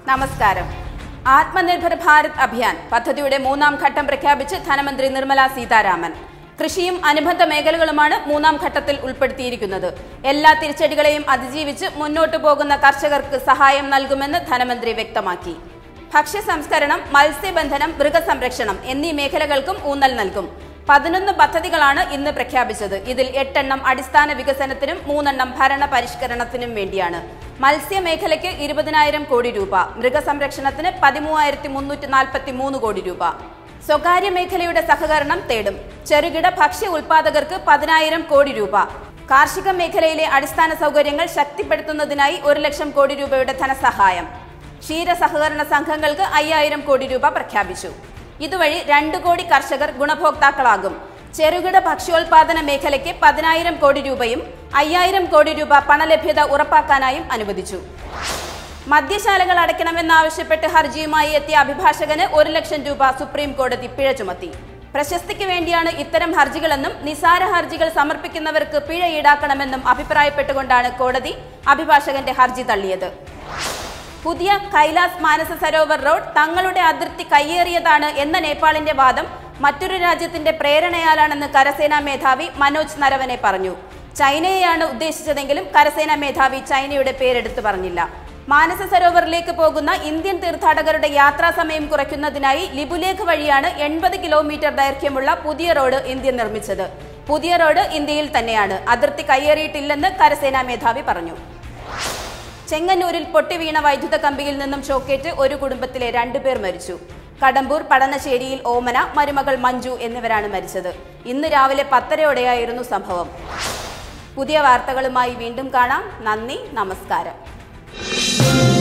നമസ്കാരം ആത്മനിർഭർ ഭാരത് അഭിയാൻ പദ്ധതിയുടെ മൂന്നാം ഘട്ടം പ്രഖ്യാപിച്ച് ധനമന്ത്രി നിർമ്മല സീതാരാമൻ കൃഷിയും അനുബന്ധ മേഖലകളുമാണ് മൂന്നാം ഘട്ടത്തിൽ ഉൾപ്പെടുത്തിയിരിക്കുന്നത് എല്ലാ തിരിച്ചടികളെയും അതിജീവിച്ച് മുന്നോട്ടു പോകുന്ന കർഷകർക്ക് സഹായം നൽകുമെന്ന് ധനമന്ത്രി വ്യക്തമാക്കി ഭക്ഷ്യ സംസ്കരണം മത്സ്യബന്ധനം മൃഗസംരക്ഷണം എന്നീ മേഖലകൾക്കും ഊന്നൽ നൽകും പതിനൊന്ന് പദ്ധതികളാണ് ഇന്ന് പ്രഖ്യാപിച്ചത് ഇതിൽ എട്ടെണ്ണം അടിസ്ഥാന വികസനത്തിനും മൂന്നെണ്ണം ഭരണ പരിഷ്കരണത്തിനും വേണ്ടിയാണ് മത്സ്യമേഖലയ്ക്ക് ഇരുപതിനായിരം കോടി രൂപ മൃഗസംരക്ഷണത്തിന് പതിമൂവായിരത്തി മുന്നൂറ്റി നാൽപ്പത്തി മൂന്ന് കോടി രൂപ സ്വകാര്യ മേഖലയുടെ സഹകരണം തേടും ചെറുകിട ഭക്ഷ്യ ഉൽപാദകർക്ക് പതിനായിരം കോടി രൂപ കാർഷിക മേഖലയിലെ അടിസ്ഥാന സൗകര്യങ്ങൾ ശക്തിപ്പെടുത്തുന്നതിനായി ഒരു ലക്ഷം കോടി രൂപയുടെ ധനസഹായം ക്ഷീര സഹകരണ സംഘങ്ങൾക്ക് അയ്യായിരം കോടി രൂപ പ്രഖ്യാപിച്ചു ഇതുവഴി രണ്ടു കോടി കർഷകർ ഗുണഭോക്താക്കളാകും ചെറുകിട ഭക്ഷ്യോൽപാദന മേഖലയ്ക്ക് പതിനായിരം കോടി രൂപയും അയ്യായിരം കോടി രൂപ പണലഭ്യത ഉറപ്പാക്കാനായും അനുവദിച്ചു മദ്യശാലകൾ അടയ്ക്കണമെന്നാവശ്യപ്പെട്ട് ഹർജിയുമായി എത്തിയ അഭിഭാഷകന് ഒരു ലക്ഷം രൂപ സുപ്രീം കോടതി പിഴ ചുമത്തി പ്രശസ്തിക്ക് വേണ്ടിയാണ് ഇത്തരം ഹർജികളെന്നും നിസാര ഹർജികൾ സമർപ്പിക്കുന്നവർക്ക് പിഴ ഈടാക്കണമെന്നും അഭിപ്രായപ്പെട്ടുകൊണ്ടാണ് കോടതി അഭിഭാഷകന്റെ ഹർജി തള്ളിയത് പുതിയ കൈലാസ് മാനസ സരോവർ റോഡ് തങ്ങളുടെ അതിർത്തി കയ്യേറിയതാണ് എന്ന നേപ്പാളിന്റെ വാദം മറ്റൊരു രാജ്യത്തിന്റെ പ്രേരണയാലാണെന്ന് കരസേനാ മേധാവി മനോജ് നരവനെ പറഞ്ഞു ചൈനയെയാണ് ഉദ്ദേശിച്ചതെങ്കിലും കരസേനാ മേധാവി ചൈനയുടെ പേരെടുത്തു പറഞ്ഞില്ല മാനസ സരോവറിലേക്ക് പോകുന്ന ഇന്ത്യൻ തീർത്ഥാടകരുടെ യാത്രാ സമയം കുറയ്ക്കുന്നതിനായി ലിബുലേഖ് വഴിയാണ് എൺപത് കിലോമീറ്റർ ദൈർഘ്യമുള്ള പുതിയ റോഡ് ഇന്ത്യ നിർമ്മിച്ചത് പുതിയ റോഡ് ഇന്ത്യയിൽ തന്നെയാണ് അതിർത്തി കയ്യേറിയിട്ടില്ലെന്ന് കരസേനാ മേധാവി പറഞ്ഞു ചെങ്ങന്നൂരിൽ പൊട്ടിവീണ വൈദ്യുത കമ്പിയിൽ നിന്നും ഷോക്കേറ്റ് ഒരു കുടുംബത്തിലെ രണ്ടുപേർ മരിച്ചു കടമ്പൂർ പടനശ്ശേരിയിൽ ഓമന മരുമകൾ മഞ്ജു എന്നിവരാണ് മരിച്ചത് ഇന്ന് രാവിലെ പത്തരയോടെയായിരുന്നു സംഭവം പുതിയ വാർത്തകളുമായി വീണ്ടും കാണാം നന്ദി നമസ്കാരം